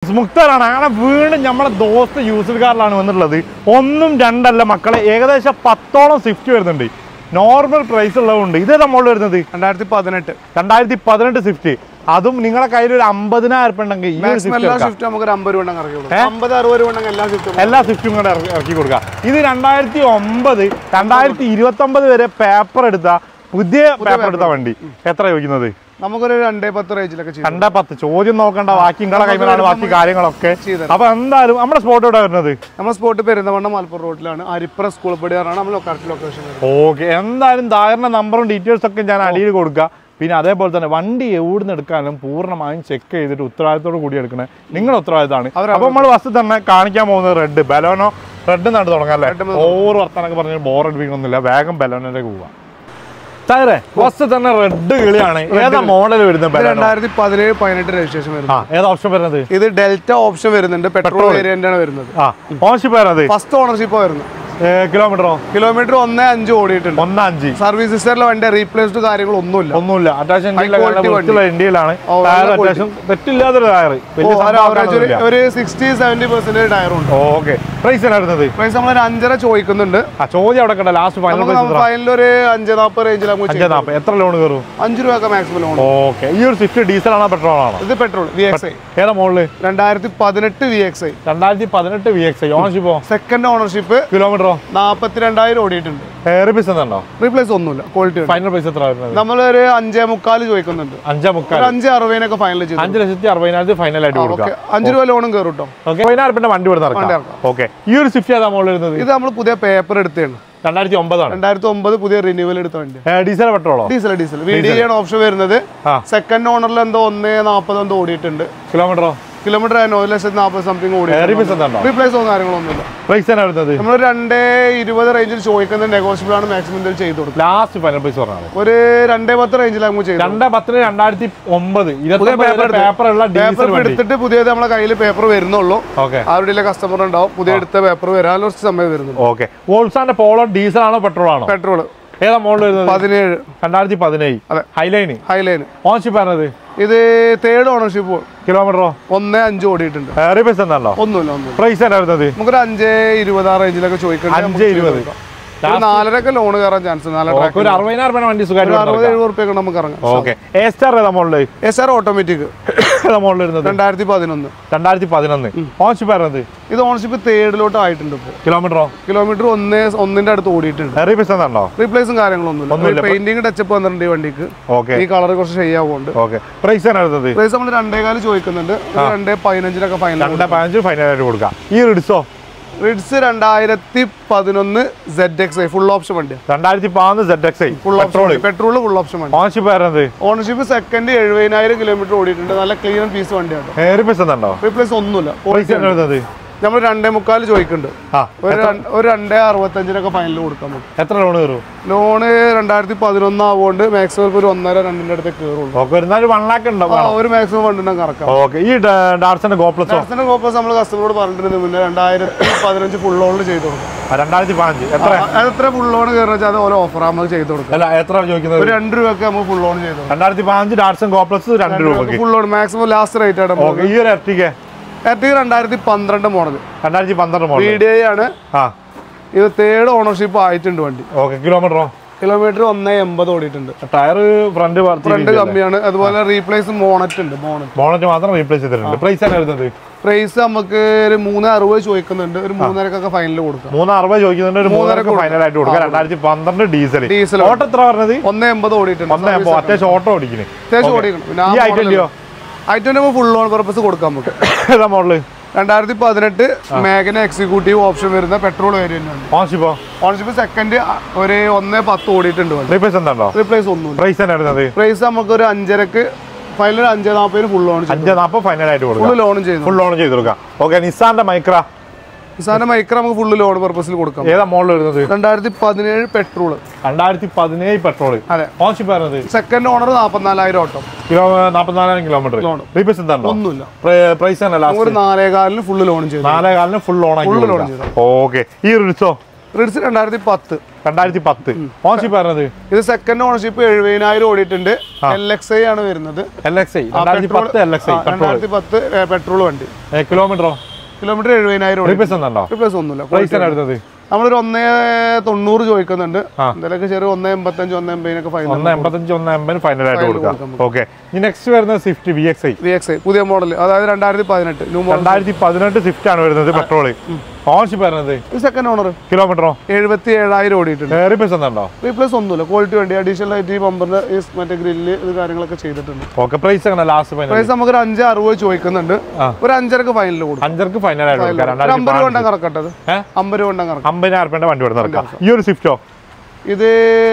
Viewers മുക്താറാണ് അങ്ങനെ വീണ്ടും നമ്മുടെ ദോസ്ത് യൂസർ കാറിലാണ് വന്നിട്ടുള്ളത് ഒന്നും രണ്ടല്ല മക്കളെ ഏകദേശം പത്തോളം സ്വിഫ്റ്റ് വരുന്നുണ്ട് നോർമൽ പ്രൈസ് ഉള്ളതുകൊണ്ട് ഇതേതാ മോളിൽ വരുന്നത് രണ്ടായിരത്തി പതിനെട്ട് രണ്ടായിരത്തി പതിനെട്ട് സ്വിഫ്റ്റ് അതും നിങ്ങളെ കയ്യിൽ ഒരു അമ്പതിനായിരം ഉറുപ്പ ഉണ്ടെങ്കിൽ ഈ ഒരു മാക്സിമം സ്വിഫ്റ്റ് എല്ലാ എടുക്കാം. ഷിഫ്റ്റും നമുക്ക് ഒരു അമ്പത് രൂപ ഉണ്ടെങ്കിൽ ഇറക്കി കൊടുക്കാം അമ്പത് അറുപത് രൂപ ഉണ്ടെങ്കിൽ എല്ലാ ഷിഫ്റ്റും എല്ലാ സ്വിഫ്റ്റും കൂടെ ഇറക്കി ഇറക്കി കൊടുക്കുക ഇത് രണ്ടായിരത്തി ഒമ്പത് രണ്ടായിരത്തി ഇരുപത്തി ഒമ്പത് വരെ പേപ്പർ എടുത്ത പുതിയ പേപ്പർ എടുത്ത വണ്ടി എത്ര ചോദിക്കുന്നത് നമുക്കൊരു രണ്ടേ പത്ത് റേഞ്ചിലൊക്കെ ചെയ്യും രണ്ടേ പത്ത് ചോദ്യം നോക്കണ്ട ബാക്കി നിങ്ങളെ കൈമലാണ് ബാക്കി കാര്യങ്ങളൊക്കെ ചെയ്തുതരാം. അപ്പൊ എന്തായാലും നമ്മുടെ സ്പോട്ട് ഇവിടെ വരുന്നത് നമ്മുടെ സ്പോട്ട് പെരുന്തമണ്ണ മലപ്പുറം റോഡിലാണ് അരിപ്ര സ്കൂൾ പടിയാറാണ് നമ്മൾ കറക്റ്റ് ലൊക്കേഷൻ വരുന്നത് ഓക്കെ എന്തായാലും താരന്റെ നമ്പറും ഡീറ്റെയിൽസ് ഒക്കെ ഞാൻ അടിയിൽ കൊടുക്കുക പിന്നെ അതേപോലെ തന്നെ വണ്ടി എവിടുന്ന് എടുക്കാനും പൂർണ്ണമായും ചെക്ക് ചെയ്തിട്ട് ഉത്തരവാദിത്തോട് കൂടി എടുക്കണേ നിങ്ങളുടെ ഉത്തരവാദിത്തമാണ് അവര് അപ്പൊ നമ്മൾ ഫസ്റ്റ് തന്നെ കാണിക്കാൻ പോകുന്നത് റെഡ് ബലോനോ റെഡ് നട്ട് തുടങ്ങാം അല്ലേ ഓവർ വർത്താനൊക്കെ പറഞ്ഞ് ബോർ അടിപ്പിക്കണമെന്നില്ല വേഗം ബലോനിലേക്ക് പോവാം ടയറെ ഫസ്റ്റ് തന്നെ റെഡ് കിളിയാണ് ഏതാ മോഡൽ വരുന്നത് ബലോനോ രണ്ടായിരത്തി പതിനേഴ് പതിനെട്ട് രജിസ്ട്രേഷൻ ആ വരുന്നത് ഏതാ ഓപ്ഷൻ വരുന്നത് ഇത് ഡെൽറ്റ ഓപ്ഷൻ വരുന്നുണ്ട് പെട്രോൾ വേരിയന്റ് ആണ് വരുന്നത് ആ ഓൺഷിപ്പ് വരുന്നത് ഫസ്റ്റ് ഓണർഷിപ്പ് വരുന്നത് കിലോമീറ്ററോ കിലോമീറ്റർ ഒന്നേ അഞ്ച് ഓടിയിട്ടുണ്ട് ഒന്നാം അഞ്ച് സർവീസ് ഹിസ്റ്ററിലെ വണ്ടി റീപ്ലേസ്ഡ് കാര്യങ്ങളൊന്നുമില്ല ഒന്നുമില്ല അത്യാവശ്യം quality വൃത്തിയുള്ള ഇന്ത്യയിലാണ് ഓ, ടയർ നല്ല അത്യാവശ്യം തെറ്റില്ലാത്തൊരു ടയർ വലിയ ആവറേജ് ഒരു ഒരു സിക്സ്റ്റി സെവന്റി പെർസെന്റ് ടയർ ഉണ്ട് ഓക്കെ പ്രൈസ് വരുന്നത് പ്രൈസ് നമ്മൾ ഒരു അഞ്ചര ചോദിക്കുന്നുണ്ട് ആ ചോദ്യം അവിടെ കണ്ട ലാസ്റ്റ് ഫൈനൽ പ്രൈസ് എത്ര ഫൈനൽ ഒരു അഞ്ച് നാൽപ്പത് റേഞ്ചിൽ നമുക്ക് അഞ്ചേ നാൽപ്പത് എത്ര ലോൺ കയറും അഞ്ച് രൂപ മാക്സിമം ലോൺ ഓക്കെ ഈ ഒരു സ്വിഫ്റ്റ് ഡീസൽ ആണോ പെട്രോൾ ആണോ ഇത് പെട്രോൾ വി എക്സ് ഐ ഏതാ മോളില് രണ്ടായിരത്തി പതിനെട്ട് വി എക്സ് ഐ രണ്ടായിരത്തി പതിനെട്ട് വി എക്സ് ഓണർഷിപ്പോ സെക്കൻഡ് ഓണർഷിപ്പ് കിലോമീറ്ററോ നാൽപ്പത്തിരണ്ടായിരം ഓടിയിട്ടുണ്ട് റിപ്പീസ് എന്തുണ്ടോ റീപ്ലേസ് ഒന്നുമില്ല ക്വാളിറ്റി ഉണ്ട് ഫൈനൽ പ്രൈസ് എത്ര വരുന്നത് നമ്മളൊരു അഞ്ചേ മുക്കാൽ ചോദിക്കുന്നുണ്ട് അഞ്ചേ മുക്കാൽ ഒരു അഞ്ച് അറുപതിനൊക്കെ ഫൈനൽ ചെയ്തു അഞ്ച് ലക്ഷത്തി അറുപതിനായിരത്തി ഫൈനൽ ആയിട്ട് കൊടുക്കാം ഓക്കെ അഞ്ച് രൂപ ലോണും കയറും കേട്ടോ ഓക്കെ പതിനായിരം പിന്നെ വണ്ടി ഇവിടെ വണ്ടി നടക്കാം ഓക്കെ ഈ ഒരു സ്വിഫ്റ്റ് ഏതാ മോളിൽ വരുന്നത് ഇത് നമ്മൾ പുതിയ പേപ്പർ എടുത്തതാണ് രണ്ടായിരത്തി ഒമ്പതാണ് രണ്ടായിരത്തി ഒമ്പത് പുതിയ റിന്യൂവൽ എടുത്ത വണ്ടി ഡീസൽ പെട്രോളോ ഡീസൽ ഡീസൽ വി ഡി ആണ് ഓപ്ഷൻ വരുന്നത് ആ. സെക്കൻഡ് ഓണറിൽ എന്തോ ഒന്നേ നാൽപ്പത് എന്തോ ഓടിയിട്ടുണ്ട് കിലോമീറ്ററോ കിലോമീറ്റർ ആയിരുന്നു ഒരു ലക്ഷത്തി നാൽപ്പത് സംതിങ് ഓടി റിപ്പീസ് എന്തുണ്ടോ റീപ്ലേസോ കാര്യങ്ങളൊന്നുമില്ല പ്രൈസ് തന്നെ വരുന്നത് നമ്മൾ രണ്ടേ ഇരുപത് റേഞ്ചിൽ ചോദിക്കുന്ന നെഗോഷ്യബിൾ ആണ് മാക്സിമം എന്തെങ്കിലും ചെയ്ത് കൊടുക്കുക ലാസ്റ്റ് ഫൈനൽ പ്രൈസ് പറഞ്ഞാൽ ഒരു രണ്ടേ പത്ത് റേഞ്ചിൽ നമുക്ക് ചെയ്തു രണ്ട് പത്തിന് രണ്ടായിരത്തി ഒമ്പത് പുതിയ പേപ്പർ പേപ്പറുള്ള ഡീസൽ പേപ്പർ വണ്ടി എടുത്തിട്ട് പുതിയത് നമ്മളെ കയ്യിൽ പേപ്പർ വരുന്നുള്ളൂ ഓക്കെ ആരുടെ കസ്റ്റമർ ഉണ്ടാവും പുതിയ എടുത്ത പേപ്പർ വരാൻ കുറച്ച് സമയം വരുന്നുണ്ട് ഓക്കെ വോൾസാന്റെ പോളോ ഡീസൽ ആണോ പെട്രോൾ ആണോ പെട്രോൾ ഏതാ മോഡൽ വരുന്നത് പതിനേഴ് രണ്ടായിരത്തി പതിനേഴ് അതെ. ഹൈലൈന് ഹൈലൈൻ ഓൺഷിപ്പ് പറഞ്ഞത് ഇത് തേർഡ് ഓണർഷിപ്പ് കിലോമീറ്ററോ ഒന്നേ അഞ്ച് ഓടിയിട്ടുണ്ട് റിപ്പീസ് എന്താണോ ഒന്നുമില്ല ഒന്നുമില്ല പ്രൈസ് തന്നെ വരുന്നത് നമുക്കൊരു അഞ്ചേ ഇരുപത് ആ റേഞ്ചിലൊക്കെ ചോദിക്കണ്ടേ അഞ്ച് ഇരുപത് ഒരു നാലരക്ക് ലോൺ കയറാൻ ചാൻസ് നാലര ഓക്കെ ഒരു അറുപതിനായിരം രൂപ വണ്ടി ഒരു സുഖമായിട്ട് അറുപത് എഴുപത് റുപ്യൊക്കെ നമുക്ക് ഇറങ്ങാം ഓക്കെ എ സ്റ്റാർ ഏതാ മോഡല് എസ് ആർ ഓട്ടോമാറ്റിക് ഏതാ മോഡൽ വരുന്നത് രണ്ടായിരത്തി പതിനൊന്ന് രണ്ടായിരത്തി പതിനൊന്ന് ഓൺഷിപ്പ് പറഞ്ഞത് ഇത് ഓണർഷിപ്പ് തേർഡിലോട്ട് ആയിട്ടുണ്ട് ഇപ്പോൾ കിലോമീറ്ററോ കിലോമീറ്റർ ഒന്നേ ഒന്നിന്റെ അടുത്ത് ഓടിയിട്ടുണ്ട് റിപ്പീസ് എന്താണോ റീപ്ലേസും കാര്യങ്ങളൊന്നുമില്ല പെയിന്റിംഗ് ടച്ചപ്പ് വന്നിട്ടുണ്ട് ഈ വണ്ടിക്ക് ഓക്കെ ഈ കളർ കുറച്ച് ചെയ്യാവുണ്ട് ഓക്കെ പ്രൈസ് തന്നെ വരുന്നത് പ്രൈസ് നമ്മൾ രണ്ടേകാല് ചോദിക്കുന്നുണ്ട് ഒരു രണ്ടേ പതിനഞ്ചിനൊക്കെ ഫൈനൽ രണ്ട് പതിനഞ്ച് ഫൈനലായിട്ട് കൊടുക്കാം ഈ റിഡ്സോ റിഡ്സ് രണ്ടായിരത്തി പതിനൊന്ന് Z X I full option വണ്ടിയാണ് രണ്ടായിരത്തി പതിനൊന്ന് Z X I full petrol option petrol full option വണ്ടി ഓൺഷിപ്പ് വരുന്നത് ഓണർഷിപ്പ് സെക്കൻഡ് എഴുപതിനായിരം കിലോമീറ്റർ ഓടിയിട്ടുണ്ട് നല്ല ക്ലീൻ പീസ് വണ്ടിയാണ് റിപ്പീസ് എന്നുണ്ടോ റീപ്ലേസ് ഒന്നുമില്ല പ്രൈസ് തന്നെ വരുന്നത് നമ്മൾ രണ്ടേ മുക്കാൽ ചോദിക്കുന്നുണ്ട് ആ ഒരു രണ്ട്- ഒരു രണ്ടേ അറുപത്തഞ്ചിനൊക്കെ ഫൈനൽ കൊടുക്കാൻ പറ്റും എത്ര ലോൺ കയറും ലോണ് രണ്ടായിരത്തി പതിനൊന്ന് ആവുകൊണ്ട് മാക്സിമം ഇപ്പോൾ ഒരു ഒന്നര രണ്ടിന്റെ അടുത്ത് കയറുള്ളൂ ഓക്കെ എന്നാലും വൺ ലാക്ക് ആ, ഉണ്ടാവും ഒരു മാക്സിമം ഫണ്ടുണ്ടെങ്കിൽ കറക്കാം ഓക്കെ ഈ ഡാർസന്റെ ഗോപ്ലസോ ടാക്സിന്റെ കോപ്പസ് നമ്മൾ കസ്റ്റമറോട് പറഞ്ഞിട്ടുണ്ട് മുന്നേ രണ്ടായിരത്തി പതിനഞ്ച് ഫുൾ ലോണിൽ ചെയ്ത് കൊടുക്കും രണ്ടായിരത്തി പതിനഞ്ച് എത്ര അത് എത്ര ഫുൾ ലോൺ കയറുന്ന വെച്ചാൽ അത് ഓരോ ഓഫർ നമുക്ക് ചെയ്ത് കൊടുക്കാം അല്ല എത്ര ചോദിക്കുന്നത് ഒരു രണ്ട് രൂപയൊക്കെ നമുക്ക് ഫുൾ ലോൺ ചെയ്ത് കൊടുക്കാം രണ്ടായിരത്തി പതിനഞ്ച് ഡാർസൺ ഗോപ്ലസ് രണ്ട് രൂപക്ക് full loan maximum last rate ആണ് ഓക്കെ ഈ ഒരു എർട്ടിക എർട്ടിക രണ്ടായിരത്തി പന്ത്രണ്ട് മോഡൽ രണ്ടായിരത്തി പന്ത്രണ്ട് വി മോഡൽ ഡി ഐ ആണ് ആ ഇത് തേർഡ് ഓണർഷിപ്പ് ആയിട്ടുണ്ട് വണ്ടി ഓക്കെ കിലോമീറ്ററോ കിലോമീറ്റർ ഒന്നേ എൺപത് ഓടിയിട്ടുണ്ട് ടയർ ഫ്രണ്ട് ഫ്രണ്ട് കമ്മിയാണ് അതുപോലെ റീപ്ലേസ് മോണറ്റ് ഉണ്ട് മോണറ്റ് ബോണറ്റ് മാത്രം റീപ്ലേസ് ചെയ്തിട്ടുണ്ട് പ്രൈസ് ആണ് വരുന്നത് പ്രൈസ് നമുക്ക് ഒരു മൂന്ന് അറുപത് ചോദിക്കുന്നുണ്ട് ഒരു മൂന്നരക്കൊക്കെ ഫൈനൽ കൊടുക്കാം മൂന്ന് അറുപത് ചോദിക്കുന്നുണ്ട് ഒരു മൂന്നരക്ക് ഫൈനൽ ആയിട്ട് കൊടുക്കുക രണ്ടായിരത്തി പന്ത്രണ്ട് ഡീസൽ ഡീസൽ ഓട്ടോ എത്ര പറഞ്ഞത് ഒന്നേ എൺപത് ഓടിയിട്ടുണ്ട് ഒന്നേ അപ്പൊ അത്യാവശ്യം ഓട്ടോ ഓടിക്കുന്നത് അത്യാവശ്യം ഓടിക്കണം പിന്നെ ഈ ഐ ട്വന്റിയോ I twenty full loan purpose കൊടുക്കാൻ നമുക്ക് ഏതാ മോഡല് രണ്ടായിരത്തി പതിനെട്ട് മേഘന എക്സിക്യൂട്ടീവ് ഓപ്ഷൻ വരുന്ന പെട്രോൾ വേരിയന്റ് ആണ് ഓൺഷിപ്പോ ഓണർഷിപ്പ് സെക്കൻഡ് ഒരു ഒന്നേ പത്ത് ഓടിയിട്ടുണ്ട് വണ്ടി റീപ്ലേസ് എന്താണോ റീപ്ലേസ് ഒന്നുമില്ല പ്രൈസ് തന്നെ വരുന്നത് പ്രൈസ് നമുക്ക് ഒരു അഞ്ചരക്ക് ഫൈനൽ അഞ്ചേ നാൽപ്പതിന് ഫുൾ ലോൺ ചെയ്തു അഞ്ച് നാൽപ്പത് ഫൈനൽ ആയിട്ട് കൊടുക്കുക ഫുൾ ലോണും ചെയ്തു ഫുൾ ലോൺ ചെയ്ത് കൊടുക്കാം ഓക്കെ നിസാന്റെ മൈക്ര സാധനം മൈക്ര നമുക്ക് ഫുള്ള് ലോൺ പർപ്പസിൽ കൊടുക്കാം ഏതാ മോഡൽ വരുന്നത് രണ്ടായിരത്തി പതിനേഴ് പെട്രോൾ രണ്ടായിരത്തി പതിനേഴ് പെട്രോൾ അതെ ഓൺഷിപ്പ് വരുന്നത് സെക്കൻഡ് ഓണർ നാൽപ്പത്തിനാലായിരം ഓട്ടം കിലോ നാൽപ്പത്തിനാലായിരം കിലോമീറ്റർ ലോൺ. റീപ്ലേസ് എന്താണോ ഒന്നുമില്ല പ്രൈസ് തന്നെ നമുക്ക് ലാസ്റ്റ് ഒരു നാലേകാലിന് ഫുള്ള് ലോൺ ചെയ്തു നാലേ കാലിന് ഫുൾ ലോൺ ആക്കി Full loan കൊടുക്കാം. ഓക്കെ ഈ റിച്ചോ റിഡ്സ് രണ്ടായിരത്തി പത്ത് രണ്ടായിരത്തി പത്ത് ഓൺഷിപ്പ് പറഞ്ഞത് ഇത് സെക്കൻഡ് ഓണർഷിപ്പ് എഴുപതിനായിരം ഓടിയിട്ടുണ്ട് എൽ എക്സ് ഐ ആണ് വരുന്നത് എൽ എക്സ് ഐ രണ്ടായിരത്തി പത്ത് എൽ എക്സ് ഐ പെട്രോൾ രണ്ടായിരത്തി പത്ത് പെട്രോൾ വണ്ടി കിലോമീറ്ററോ കിലോമീറ്റർ എഴുപതിനായിരം ഓടി റീപ്ലേസ് ഉണ്ടോ പ്ലസ് ഒന്നുമില്ല പ്രൈസ് ആണ് എടുത്തത് നമ്മളൊരു ഒന്നേ തൊണ്ണൂറ് ചോദിക്കുന്നുണ്ട് ആ. എന്തെങ്കിലുമൊക്കെ ചെറിയ ഒന്നേ എൺപത്തഞ്ച് ഒന്നേ എൺപതിനൊക്കെ ഫൈനൽ ഒന്ന് എൺപത്തഞ്ച് ഒന്ന് എൺപതിന് ഫൈനൽ ആയിട്ട് Final കൊടുക്കാം കൊടുക്കാം ഓക്കെ ഇനി നെക്സ്റ്റ് വരുന്നത് Swift V X I V X I പുതിയ മോഡൽ അതായത് രണ്ടായിരത്തി പതിനെട്ട് ന്യൂ മോഡൽ രണ്ടായിരത്തി പതിനെട്ട് സ്വിഫ്റ്റ് ആണ് വരുന്നത് പെട്രോള് ഓൺഷിപ്പ് വരുന്നത് ഇത് സെക്കൻഡ് ഓണർ കിലോമീറ്ററോ എഴുപത്തി ഏഴായിരം ഓടിയിട്ടുണ്ട് റീപ്ലേസ് ഉണ്ടോ റീപ്ലേസ് ഒന്നുമില്ല ക്വാളിറ്റി വണ്ടി അഡീഷണൽ ആയിട്ട് ഈ ബമ്പറിന് ഈ മറ്റേ ഗ്രില്ല് ഇത് കാര്യങ്ങളൊക്കെ ചെയ്തിട്ടുണ്ട് ഓക്കെ പ്രൈസ് അങ്ങനെ ലാസ്റ്റ് ഫൈനൽ പ്രൈസ് നമുക്ക് ഒരു അഞ്ച് അറുപത് ചോദിക്കുന്നുണ്ട് ആ. ഒരു അഞ്ചരക്ക് ഫൈനൽ കൊടുക്കും അഞ്ചർക്ക് ഫൈനൽ ആയിട്ട് കൊടുക്കാം ഒരു രണ്ടായിരത്തി അമ്പത് രൂപ കൊണ്ടാ കറക്കട്ടത് ഏഹ് അമ്പത് രൂപ കൊണ്ടാ കറക്കാം അമ്പതിനായിരം റുപ്യന്റെ വണ്ടി ഇവിടെ നടക്കാം ഈ ഒരു സ്വിഫ്റ്റോ ഇത്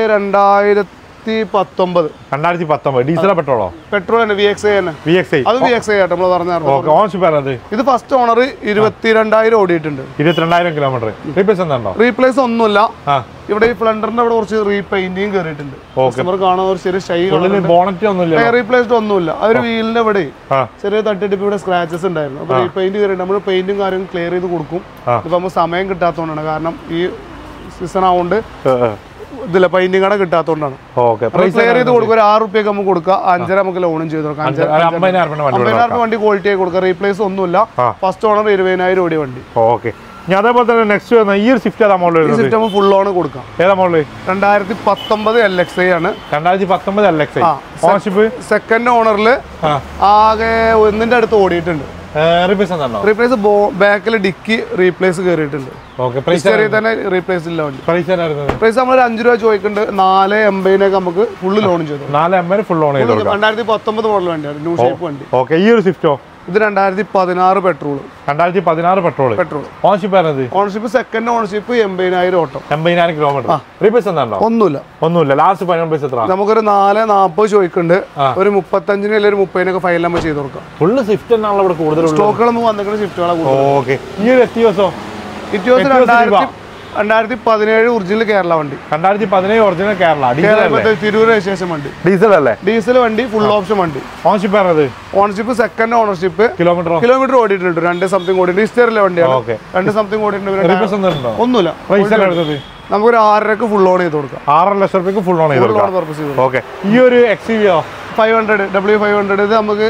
രണ്ടായിരത്തി പത്തൊമ്പത് രണ്ടായിരത്തി പത്തൊമ്പത് ഡീസലോ പെട്രോളോ പെട്രോൾ തന്നെ വി എക്സ് ഐ തന്നെ വി എക്സ് ഐ അത് വി എക്സ് ഐ ആട്ടോ നമ്മൾ പറഞ്ഞായിരുന്നു ഓക്കെ ഓൺഷിപ്പ് വരുന്നത് ഇത് ഫസ്റ്റ് ഓണർ ഇരുപത്തിരണ്ടായിരം ഓടിയിട്ടുണ്ട് ഇരുപത്തിരണ്ടായിരം കിലോമീറ്റർ റീപ്ലേസ് ഉണ്ടോ റീപ്ലേസ് ഒന്നുമില്ല ആ ഇവിടെ ഈ ഫ്ലണ്ടറിന്റെ അവിടെ കുറച്ച് റീപെയിന്റിങ് കയറിയിട്ടുണ്ട് കസ്റ്റമർ കാണാൻ ഒരു ചെറിയ ഷൈ ഉള്ളിൽ ബോണറ്റ് ഒന്നുമില്ല റീപ്ലേസ്ഡ് ഒന്നുമില്ല ആ ഒരു വീലിന്റെ ഇവിടെ ആ ചെറിയ തട്ടിട്ട് ഇവിടെ സ്ക്രാച്ചസ് ഉണ്ടായിരുന്നു അപ്പൊ റീപെയിന്റ് കയറി നമ്മൾ പെയിന്റും കാര്യങ്ങളും ക്ലിയർ ചെയ്ത് കൊടുക്കും ആ. ഇപ്പൊ നമുക്ക് സമയം കിട്ടാത്തതുകൊണ്ടാണ് കാരണം ഈ സീസൺ ആവുകൊണ്ട് ഏ, ഏ. ഇതില്ല പെയിന്റിംഗ് കട കിട്ടാത്തതുകൊണ്ടാണ് ഓക്കെ പ്രൈസ് ക്ലിയർ ചെയ്ത് കൊടുക്കുക ഒരു ആറ് റുപ്യക്ക് നമുക്ക് കൊടുക്കുക അഞ്ചര നമുക്ക് ലോണും ചെയ്ത് കൊടുക്കാം അഞ്ചര അമ്പതിനായിരം റുപ്യന്റെ വണ്ടി ഇവിടെ അമ്പതിനായിരം രൂപ വണ്ടി ക്വാളിറ്റി ആയി കൊടുക്കുക റീപ്ലേസ് ഒന്നുമില്ല ആ. ഫസ്റ്റ് ഓണർ ഇരുപതിനായിരം ഓടിയ വണ്ടി ഓക്കെ ഇനി അതേപോലെ തന്നെ നെക്സ്റ്റ് വരുന്ന ഈ ഒരു സ്വിഫ്റ്റ് ഏതാ മോഡൽ ഈ വരുന്നത് സിസ്റ്റം ഫുൾ ഓൺ കൊടുക്കാം ഏതാ മോഡൽ രണ്ടായിരത്തി പത്തൊമ്പത് എൽ എക്സ് ഐ ആണ് രണ്ടായിരത്തി പത്തൊമ്പത് എൽ എക്സ് ആ. ഓൺഷിപ്പ് സെക്കൻഡ് ഓണറിൽ ആ ആകെ ഒന്നിന്റെ അടുത്ത് ഓടിയിട്ടുണ്ട് റീപ്ലേസ് ഉണ്ടോ റീപ്ലേസ് ബാക്കിൽ ഡിക്കി റീപ്ലേസ് കയറിയിട്ടുണ്ട് ഓക്കെ പ്രൈസ് ചെറിയ തന്നെ റീപ്ലേസ് ഇല്ല വണ്ടി പ്രൈസ് വരുന്നത് പ്രൈസ് നമ്മൾ ഒരു അഞ്ച് രൂപ ചോദിക്കുന്നുണ്ട് നാല് എൺപതിനൊക്കെ നമുക്ക് ഫുള്ള് ലോൺ ചെയ്തു നാല് എം ഫുൾ ഓൺ ചെയ്ത് കൊടുക്കാം രണ്ടായിരത്തി പത്തൊമ്പത് മോഡൽ വണ്ടിയാണ് ന്യൂ ഷേപ്പ് വണ്ടി ഓക്കെ ഈ ഒരു സ്വിഫ്റ്റോ ഇത് രണ്ടായിരത്തി പതിനാറ് പെട്രോൾ രണ്ടായിരത്തി പതിനാറ് പെട്രോൾ പെട്രോൾ ഓൺഷിപ്പ് വരുന്നത് ഓണർഷിപ്പ് സെക്കൻഡ് ഓണർഷിപ്പ് എൺപതിനായിരം ഓട്ടം എൺപതിനായിരം കിലോമീറ്റർ റീപ്ലേസ് ഉണ്ടോ ഒന്നുമില്ല ഒന്നുമില്ല ലാസ്റ്റ് പതിനൊന്ന് പൈസ എത്ര നമുക്കൊരു നാല് നാൽപ്പത് ചോദിക്കുന്നുണ്ട് ആ. ഒരു മുപ്പത്തഞ്ചിന് അല്ലെങ്കിൽ ഒരു മുപ്പതിനൊക്കെ ഫൈനൽ നമ്മൾ ചെയ്ത് കൊടുക്കാം ഫുള്ള് സ്വിഫ്റ്റ് എന്നാണല്ലോ ഇവിടെ കൂടുതലുള്ളത് സ്റ്റോക്കുകൾ നമുക്ക് വന്നിരിക്കുന്ന ഷിഫ്റ്റുകളെ കൂടുതൽ ഓക്കെ ഈ ഒരു എത്തിയോസോ ഇറ്റിയോസ് എത്തിയോസ് രണ്ടായിരത്തി രണ്ടായിരത്തി പതിനേഴ് ഒറിജിനൽ കേരള വണ്ടി രണ്ടായിരത്തി പതിനേഴ് ഒറിജിനൽ കേരള ഡീസൽ കേരള അല്ലേ മറ്റേ തിരൂർ രജിസ്ട്രേഷൻ വണ്ടി ഡീസൽ അല്ലേ ഡീസൽ വണ്ടി ഫുൾ ഓപ്ഷൻ വണ്ടി ഓൺഷിപ്പ് പറഞ്ഞത് ഓണർഷിപ്പ് സെക്കൻഡ് ഓണർഷിപ്പ് കിലോമീറ്ററോ കിലോമീറ്റർ ഓടിയിട്ടുണ്ട് രണ്ട് സംതിങ് ഓടിയിട്ടുണ്ട് ഹിസ്റ്ററിലെ വണ്ടിയാണ് ഓക്കെ രണ്ട് സംതിങ് ഓടിയിട്ടുണ്ട് പിന്നെ റീപ്ലേസ് ഒന്നുണ്ടോ ഒന്നുമില്ല പൈസ എടുത്തത് നമുക്കൊരു ആറരക്ക് ഫുൾ ഓൺ ചെയ്ത് കൊടുക്കാം ആറര ലക്ഷം റുപ്യക്ക് ഫുൾ ഓൺ ചെയ്ത് ഫുൾ കൊടുക്കാം ഓൺ പർപ്പസ് ചെയ്ത് ഓക്കെ ഈ ഒരു എക്സിവിയോ five hundred W five hundred ഇത് നമുക്ക്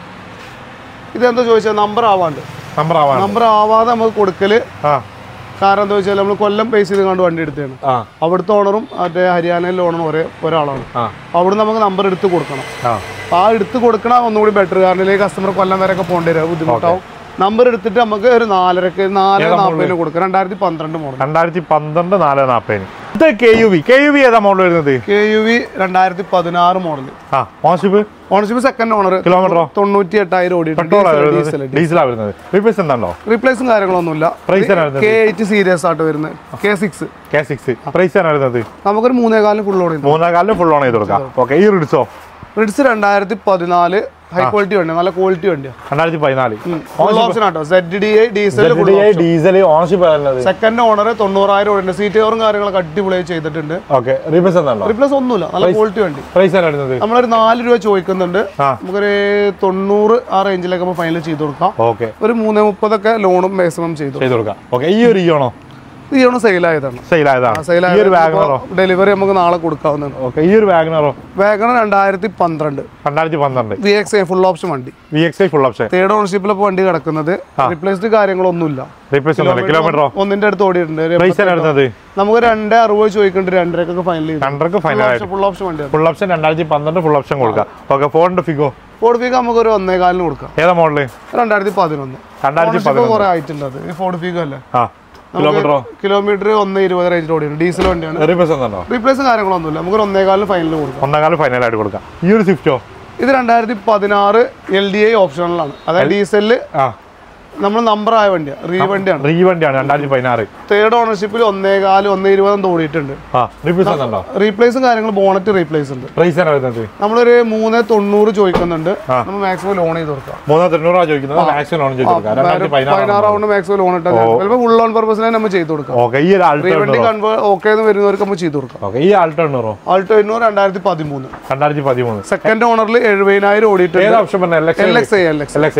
ഇതെന്താ ചോദിച്ചാൽ നമ്പർ ആവാണ്ട് നമ്പർ ആവാൻ നമ്പർ ആവാതെ നമുക്ക് കൊടുക്കല് ആ കാരണം എന്താ വെച്ചാൽ നമ്മൾ കൊല്ലം ബേസ് ചെയ്ത് കണ്ട് വണ്ടി എടുത്തതാണ് ആ അവിടുത്തെ ഓണറും മറ്റേ ഹരിയാനയിലെ ഓണറും ഒരേ ഒരാളാണ് ആ അവിടെ നമുക്ക് നമ്പർ എടുത്ത് കൊടുക്കണം ആ അപ്പോൾ ആ എടുത്ത് കൊടുക്കണ ഒന്നുകൂടി ബെറ്റർ കാരണം അല്ലെങ്കിൽ കസ്റ്റമർ കൊല്ലം വരെ ഒക്കെ പോകേണ്ടി വരും ബുദ്ധിമുട്ടാവും നമ്പർ എടുത്തിട്ട് നമുക്ക് ഒരു നാലരക്ക് നാല് നാൽപ്പതിന് കൊടുക്കാം രണ്ടായിരത്തി പന്ത്രണ്ട് മോഡൽ രണ്ടായിരത്തി പന്ത്രണ്ട് നാല് നാൽപ്പതിന് ഇത് K U V K U V ഏതാ മോഡൽ വരുന്നത് കെ യു വി രണ്ടായിരത്തി പതിനാറ് മോഡൽ ആ ഓൺഷിപ്പ് ഓണർഷിപ്പ് സെക്കൻഡ് ഓണർ കിലോമീറ്ററോ തൊണ്ണൂറ്റി എട്ടായിരം പെട്രോൾ ഓടിയിട്ടുണ്ട് ഡീസൽ ഡീസലാ വരുന്നത് റീപ്ലേസ് എന്താണോ റീപ്ലേസും കാര്യങ്ങളൊന്നുമില്ല Price ആണ് വരുന്നത്? കെ എയ്റ്റ് സീരിയസ് ആയിട്ട് വരുന്നത് K six K six price ആണ് വരുന്നത് നമുക്കൊരു മൂന്നേ കാലിന് ഫുൾ ഓടി മൂന്നാം കാലിൽ ഫുൾ ഓൺ ചെയ്ത് കൊടുക്കാം ഓക്കെ ഈ റിഡ്സോ റിഡ്സ് രണ്ടായിരത്തി പതിനാല് ഹൈ ക്വാളിറ്റി വണ്ടി നല്ല ക്വാളിറ്റി വണ്ടിയാണ് രണ്ടായിരത്തി പതിനാല് full option auto Z D I diesel full diesel ownership വരുന്നത് സെക്കൻഡ് ഓണർ തൊണ്ണൂറായിരം ഓടിണ്ട് സീറ്റ് കവറും കാര്യങ്ങളൊക്കെ അടിപൊളിയായി ചെയ്തിട്ടുണ്ട് ഓക്കെ റീപ്ലേസ് എന്താണോ റീപ്ലേസ് ഒന്നുമില്ല നല്ല ക്വാളിറ്റി വണ്ടി പ്രൈസ് ആണ് വരുന്നത് നമ്മളൊരു നാല് രൂപ ചോദിക്കുന്നുണ്ട് ആ. നമുക്കൊരു തൊണ്ണൂറ് ആ റേഞ്ചിലൊക്കെ നമ്മൾ ഫൈനൽ ചെയ്ത് കൊടുക്കാം ഓക്കെ ഒരു മൂന്നേ മുപ്പതൊക്കെ ലോണും മാക്സിമം ചെയ്തു ചെയ്ത് കൊടുക്കാം ഓക്കെ ഈ ഒരു ഇയോണോ ഈ ആണ് സെയിൽ ആയതാണ് സെയിൽ ആയതാണ് സെയിൽ ഈ ഒരു വാഗണറോ ഡെലിവറി നമുക്ക് നാളെ കൊടുക്കാവുന്നതാണ് ഓക്കെ ഈ ഒരു വാഗണറോ വാഗണർ രണ്ടായിരത്തി പന്ത്രണ്ട് രണ്ടായിരത്തി പന്ത്രണ്ട് വി എക്സ് ഫുൾ ഓപ്ഷൻ വണ്ടി V X I full option third ഓണർഷിപ്പിലൊക്കെ വണ്ടി കിടക്കുന്നത് റിപ്ലേസ്ഡ് കാര്യങ്ങളൊന്നുമില്ല റീപ്ലേസ് ഒന്നുമില്ല കിലോമീറ്ററോ ഒന്നിന്റെ അടുത്ത് ഓടിയിട്ടുണ്ട് ഒരു പ്രൈസ് ആണ് വരുന്നത് നമുക്ക് രണ്ട് അറുപത് ചോദിക്കുന്നുണ്ട് രണ്ടരക്കൊക്കെ ഫൈനൽ ചെയ്തു രണ്ടരക്ക് ഫൈനൽ ആയിട്ട് ഫുൾ ഓപ്ഷൻ വണ്ടിയാണ് ഫുൾ ഓപ്ഷൻ രണ്ടായിരത്തി പന്ത്രണ്ട് ഫുൾ ഓപ്ഷൻ കൊടുക്കാം ഓക്കെ ഫോറിന്റെ ഫിഗോ ഫോർഡ് ഫീക്ക് നമുക്ക് ഒരു ഒന്നേ കാലിന് കൊടുക്കാം ഏതാ മോഡല് രണ്ടായിരത്തി പതിനൊന്ന് രണ്ടായിരത്തി ഓണർഷിപ്പ് കുറെ ആയിട്ടുണ്ട് അത് ഈ ഫോർഡ് ഫീക്ക് അല്ലേ ആ കിലോമീറ്ററോ കിലോമീറ്റർ ഒന്ന് ഇരുപത് റേഞ്ചിൽ ഓടിയാണ് ഡീസൽ വണ്ടിയാണ് റീപ്ലേസ് എന്നുണ്ടോ റീപ്ലേസും കാര്യങ്ങളൊന്നുമില്ല നമുക്ക് ഒരു ഒന്നേ കാലിന് ഫൈനൽ കൊടുക്കാം ഒന്നാം കാലം ഫൈനൽ ആയിട്ട് കൊടുക്കാം ഈ ഒരു സ്വിഫ്റ്റോ ഇത് രണ്ടായിരത്തി പതിനാറ് എൽ ഡി ഐ ഓപ്ഷണലാണ് അതായത് ഡീസലിൽ ആ നമ്മൾ നമ്പർ ആയ വണ്ടിയാണ് റീ വണ്ടിയാണ് റീ വണ്ടിയാണ് രണ്ടായിരത്തി പതിനാറ് തേർഡ് ഓണർഷിപ്പിൽ ഒന്നേ കാല് ഒന്നേ ഇരുപതും ഓടിയിട്ടുണ്ട് ആ റീപ്ലേസ് എന്നുണ്ടോ റീപ്ലേസും കാര്യങ്ങൾ ബോണറ്റ് റീപ്ലേസ് ഉണ്ട് പ്രൈസ് ആണ് വരുന്നത് നമ്മളൊരു മൂന്ന് തൊണ്ണൂറ് ചോദിക്കുന്നുണ്ട് ആ. നമ്മൾ മാക്സിമം ലോൺ ചെയ്ത് കൊടുക്കാം മൂന്നോ തൊണ്ണൂറാ ചോദിക്കുന്നത് മാക്സിമം ലോൺ ചെയ്ത് കൊടുക്കാം രണ്ടായിരത്തി പതിനാറ് പതിനാറാവുണ്ട് മാക്സിമം ലോൺ ഇട്ടാൽ ചിലപ്പോൾ ഫുൾ ലോൺ പർപ്പസിനെ നമ്മൾ ചെയ്ത് കൊടുക്കാം ഓക്കെ ഈ ഒരു റീ ആൾട്ടോ വണ്ടി കൺവേർട്ട് ഓക്കെ എന്ന് വരുന്നവർക്ക് നമ്മൾ ചെയ്ത് കൊടുക്കാം ഓക്കെ ഈ ആൾട്ടോ എണ്ണൂറോ ആൾട്ടോ എണ്ണൂറ് രണ്ടായിരത്തി പതിമൂന്ന് രണ്ടായിരത്തി പതിമൂന്ന് സെക്കൻഡ് ഓണറിൽ എഴുപതിനായിരം ഓടിയിട്ടുണ്ട് ഏത് ഓപ്ഷൻ പറഞ്ഞ L L X X I L X L X I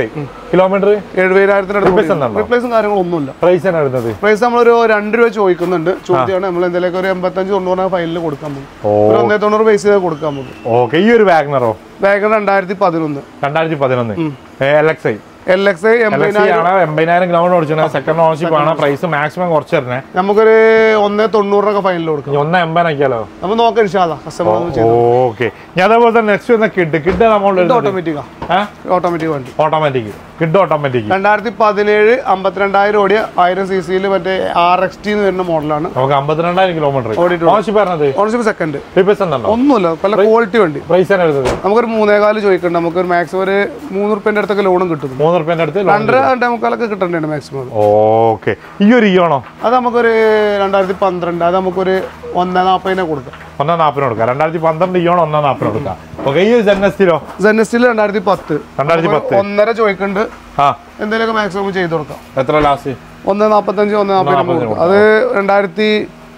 kilometre എഴുപതിനായിരത്തിന് Replace അടുത്ത് ഉണ്ടോ? റീപ്ലേസും കാര്യങ്ങളൊന്നുമില്ല പ്രൈസ് ആണ് വരുന്നത് പ്രൈസ് നമ്മളൊരു രണ്ട് രൂപ ചോദിക്കുന്നുണ്ട് ചോദ്യമാണ് നമ്മൾ എന്തെങ്കിലും ഒരു എൺപത്തഞ്ച് തൊണ്ണൂറ് ഫൈനലിൽ കൊടുക്കാൻ പോകും ഓ ഒരു ഒന്നേ തൊണ്ണൂറ് പൈസ ചെയ്ത് കൊടുക്കാൻ പോകും ഓക്കെ ഈ ഒരു വാഗ്നറോ വേഗം രണ്ടായിരത്തി പതിനൊന്ന് രണ്ടായിരത്തി പതിനൊന്ന് L X I L X I L X I എൺപതിനായിരം ആണ് എൺപതിനായിരം കിലോമീറ്റർ ഓടിച്ചിട്ടുണ്ട് സെക്കൻഡ് ഓണർഷിപ്പ് ആണ് പ്രൈസ് മാക്സിമം കുറച്ച് തരണേ നമുക്കൊരു ഒന്നേ തൊണ്ണൂറിനൊക്കെ ഫൈനൽ കൊടുക്കാം ഇനി ഒന്ന് എൺപതിനാക്കിയാലോ നമ്മൾ നോക്കാം ഇൻഷാല്ല കസ്റ്റമർ ഓക്കെ ഞാൻ അതേപോലെ തന്നെ നെക്സ്റ്റ് വരുന്ന കിഡ് കിഡ് നമ്മൾ ഓട്ടോമാറ്റിക്കാ ഓട്ടോമാറ്റിക് വണ്ടി ഓട്ടോമാറ്റിക് കിഡ് ഓട്ടോമാറ്റിക് രണ്ടായിരത്തി പതിനേഴ് അമ്പത്തിരണ്ടായിരം ഓടിയ ആയിരം സി സിയിൽ മറ്റേ ആർ എക്സ് ടി എന്ന് വരുന്ന മോഡലാണ് നമുക്ക് അമ്പത്തിരണ്ടായിരം കിലോമീറ്റർ ഓടിയിട്ടുണ്ട്. ഓണർഷിപ്പ് പറഞ്ഞത് ഓണർഷിപ്പ് സെക്കൻഡ് റീപ്ലേസ് ഉണ്ടോ ഒന്നുമില്ല പല ക്വാളിറ്റി വണ്ടി പ്രൈസ് ആണ് വരുന്നത് നമുക്കൊരു മൂന്നേകാല് ചോദിക്കുന്നുണ്ട് നമുക്കൊരു മാക്സിമം ഒരു മൂന്ന് റുപ്യൻ്റെ അടുത്തൊക്കെ ലോണും കിട്ടും മൂന്ന് റുപ്യന്റെ അടുത്ത് രണ്ടര രണ്ടേ മുക്കാലൊക്കെ കിട്ടേണ്ടതാണ് മാക്സിമം ഓക്കെ ഈ ഒരു ഇയാണോ അത് നമുക്കൊരു രണ്ടായിരത്തി പന്ത്രണ്ട് അത് നമുക്കൊരു ഒന്നേ നാൽപ്പതിനെ കൊടുക്കാം ഒന്നാം നാപ്പിന് കൊടുക്കാം രണ്ടായിരത്തി പന്ത്രണ്ട് ഇയാണോ ഒന്നാം നാപ്പിന് കൊടുക്കാം ഓക്കെ ഈ ജെന്നസ്റ്റിലോ ജെനസ്റ്റിൽ രണ്ടായിരത്തി പത്ത് രണ്ടായിരത്തി പത്ത് ഒന്നര ചോദിക്കുന്നുണ്ട് ആ എന്തെങ്കിലുമൊക്കെ മാക്സിമം ചെയ്ത് കൊടുക്കാം എത്ര ലാസ്റ്റ് ഒന്ന് നാൽപ്പത്തഞ്ച് ഒന്ന് നാൽപ്പത് കൊടുക്കാം അത് രണ്ടായിരത്തി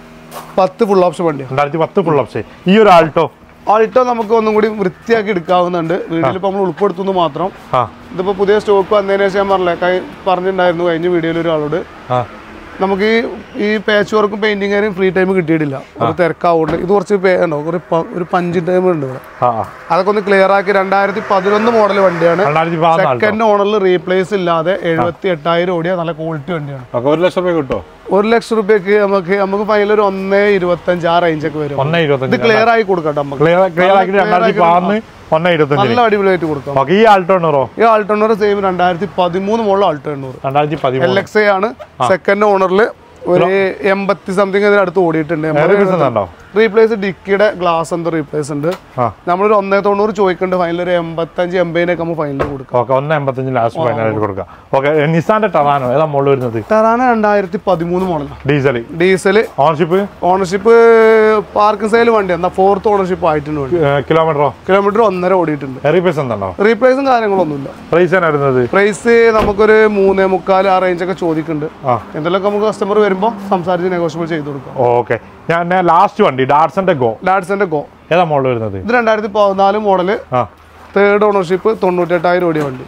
പത്ത് ഫുൾ ഓപ്ഷൻ വണ്ടിയാണ് രണ്ടായിരത്തി പത്ത് ഫുൾ ഓപ്ഷൻ ഈ ഒരു ആൾട്ടോ ആൾട്ടോ നമുക്ക് ഒന്നും കൂടി വൃത്തിയാക്കി എടുക്കാവുന്നുണ്ട് വീട്ടിൽ ഇപ്പോൾ നമ്മൾ ഉൾപ്പെടുത്തുന്നു മാത്രം ആ ഇതിപ്പോൾ പുതിയ സ്റ്റോക്ക് വന്നതിന് ശേഷം ഞാൻ പറഞ്ഞില്ലേ കൈ പറഞ്ഞിട്ടുണ്ടായിരുന്നു കഴിഞ്ഞ വീഡിയോയിൽ ഒരാളോട് ആ നമുക്ക് ഈ ഈ പാച്ച് വർക്കും പെയിന്റിങ്ങും ഫ്രീ ടൈം കിട്ടിയിട്ടില്ല ഒരു തിരക്കാവുണ്ട് ഇത് കുറച്ച് പേ- ഉണ്ടോ ഒരു പ- ഒരു പഞ്ച് ടൈം ഉണ്ട് ഇവിടെ ആ ആ. അതൊക്കെ ഒന്ന് ക്ലിയർ ആക്കി രണ്ടായിരത്തി പതിനൊന്ന് മോഡൽ വണ്ടിയാണ് രണ്ടായിരത്തി പതിനാല് ആൾട്ടോ സെക്കൻഡ് ഓണറിൽ റീപ്ലേസ് ഇല്ലാതെ എഴുപത്തി എട്ടായിരം ഓടിയ നല്ല ക്വാളിറ്റി വണ്ടിയാണ് ഓക്കെ ഒരു ലക്ഷം രൂപ കിട്ടുമോ ഒരു ലക്ഷം റുപ്യക്ക് നമുക്ക് നമുക്ക് ഫൈനൽ ഒരു ഒന്നേ ഇരുപത്തഞ്ച് ആ റേഞ്ചൊക്കെ വരും ഒന്നേ ഇത് ഇരുപത്തഞ്ച് ക്ലിയർ ആയി കൊടുക്കട്ടെ നമുക്ക് ക്ലിയർ ക്ലിയർ ആക്കിയിട്ട് രണ്ടായിരത്തി പതിനൊന്ന് ഒന്നേ ഇരുപത്തഞ്ച് നല്ല അടിപൊളിയായിട്ട് കൊടുക്കാം ഓക്കെ ഈ ആൾട്ടോ ഉണ്ടോ ഈ ആൾട്ടോണർ സെയിം രണ്ടായിരത്തി പതിമൂന്ന് മുകളിൽ ആൾട്ടോണൂർ രണ്ടായിരത്തി എൽ പതിമൂന്ന് എക്സ് ഐ ആണ് സെക്കൻഡ് ഓണറിൽ ഒരു എൺപത്തി സംതിങ് ഇതിനടുത്ത് ഓടിയിട്ടുണ്ട് റീപ്ലേസ് ഉണ്ടോ റീപ്ലേസ് ഡിക്കിയുടെ ഗ്ലാസ് എന്തോ റീപ്ലേസ് ഉണ്ട് ആ നമ്മളൊരു ഒന്നേ തൊണ്ണൂറ് ചോദിക്കുന്നുണ്ട് ഫൈനൽ ഒരു എൺപത്തഞ്ച് എൺപതിനൊക്കെ നമ്മൾ ഫൈനൽ കൊടുക്കാം ഓക്കെ ഒന്ന് എൺപത്തഞ്ച് ലാസ്റ്റ് ഫൈനലായിട്ട് കൊടുക്കാം ഓക്കെ നിസാന്റെ ടറാനോ ഏതാ മുകളിൽ വരുന്നത് ടെറാന രണ്ടായിരത്തി പതിമൂന്ന് മോഡലാണ് diesel diesel ownership ownership park sale വണ്ടി എന്നാ ഫോർത്ത് ഓണർഷിപ്പ് ആയിട്ടുണ്ട് വണ്ടി കിലോമീറ്ററോ കിലോമീറ്റർ ഒന്നര ഓടിയിട്ടുണ്ട് റീപ്ലേസ് എന്തുണ്ടോ റീപ്ലേസും കാര്യങ്ങളൊന്നുമില്ല പ്രൈസ് ആണ് വരുന്നത് പ്രൈസ് നമുക്കൊരു മൂന്നേ മുക്കാൽ ആ റേഞ്ചൊക്കെ ചോദിക്കുന്നുണ്ട് ആ എന്തെല്ലാം നമുക്ക് കസ്റ്റമർ വരുമ്പോൾ സംസാരിച്ച് നെഗോഷ്യബിൾ ചെയ്ത് കൊടുക്കാം ഓക്കെ ഞാൻ ലാസ്റ്റ് വണ്ടി ഡാർസന്റെ ഗോ ഡാഡ്സന്റെ ഗോ ഏതാ മോളിൽ വരുന്നത് ഇത് രണ്ടായിരത്തി പതിനാല് മോഡല് ആ തേർഡ് ഓണർഷിപ്പ് തൊണ്ണൂറ്റെട്ടായിരം ഓടിയ വണ്ടി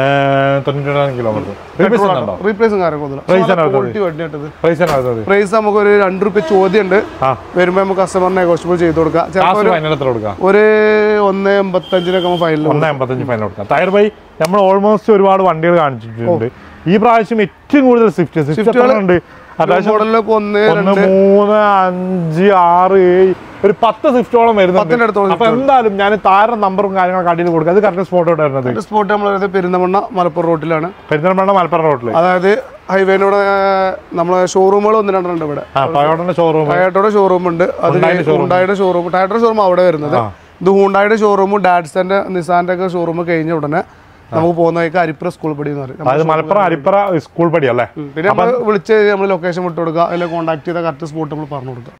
തൊണ്ണൂറ്റി കിലോമീറ്റർ റീപ്ലേസ് ഉണ്ടോ റീപ്ലേസും Price ആണ് കാര്യങ്ങളൊന്നുമില്ല വരുന്നത്. ക്വാളിറ്റി വണ്ടിയായിട്ടത് പ്രൈസ് ആണ് വരുന്നത് പ്രൈസ് നമുക്ക് ഒരു രണ്ട് റുപ്യ ചോദ്യം ഉണ്ട് ആ വരുമ്പോൾ നമുക്ക് കസ്റ്റമർ നെഗോഷ്യബിൾ ചെയ്ത് കൊടുക്കാം ചിലപ്പോൾ ലാസ്റ്റ് ഫൈനൽ എത്ര കൊടുക്കാം ഒരു ഒന്ന് എൺപത്തഞ്ചിനൊക്കെ നമ്മൾ ഫൈനൽ ഒന്ന് എൺപത്തഞ്ച് ഫൈനൽ കൊടുക്കാം ടയർ ബൈ നമ്മൾ ഓൾമോസ്റ്റ് ഒരുപാട് വണ്ടികൾ കാണിച്ചിട്ടുണ്ട് ഈ പ്രാവശ്യം ഏറ്റവും കൂടുതൽ സ്വിഫ്റ്റ് സ്വിഫ്റ്റ് ഉണ്ട് അത്യാവശ്യം മോഡലിൽ ഇപ്പോൾ ഒന്ന് ഒന്ന് മൂന്ന് അഞ്ച് ആറ് ഏഴ് ഒരു പത്ത് സ്വിഫ്റ്റോളം വരുന്നുണ്ട് പത്തിന്റെ അടുത്തോളം അപ്പൊ എന്തായാലും ഞാൻ താര നമ്പറും കാര്യങ്ങളൊക്കെ അടിയിൽ കൊടുക്കുക അത് കറക്റ്റ് സ്പോട്ട് വരുന്നത് സ്പോട്ട് നമ്മൾ വരുന്നത് പെരിന്തമണ്ണ മലപ്പുറം റോട്ടിലാണ് പെരുന്തൽമണ്ണ മലപ്പുറം റോട്ടില് അതായത് ഹൈവേനോട് നമ്മളെ ഷോറൂമുകൾ ഒന്ന് രണ്ടെണ്ണം ഉണ്ട് ഇവിടെ ആ ടൊയോട്ടന്റെ ഷോറൂം ടയോട്ടയുടെ ഷോറൂം ഉണ്ട് അത് ഹുണ്ടായിയുടെ ഹുണ്ടായുടെ ഷോറൂം ടയോട്ടയുടെ ഷോറൂം അവിടെ വരുന്നത് ഇത് ഹുണ്ടായുടെ ഷോറൂമും ഡാഡ്സന്റെ നിസാന്റെ ഒക്കെ ഷോറൂം കഴിഞ്ഞ ഉടനെ നമുക്ക് പോകുന്ന വഴിക്ക് അരിപ്ര സ്കൂൾ പടി എന്ന് പറയും അതായത് മലപ്പുറം അരിപ്പറ സ്കൂൾ പടി അല്ലേ പിന്നെ നമ്മൾ വിളിച്ച് നമ്മൾ ലൊക്കേഷൻ വിട്ടു കൊടുക്കുക അല്ലെങ്കിൽ കോൺടാക്ട് ചെയ്ത കറക്റ്റ് സ്പോട്ട് നമ്മൾ പറഞ്ഞു കൊടുക്കുക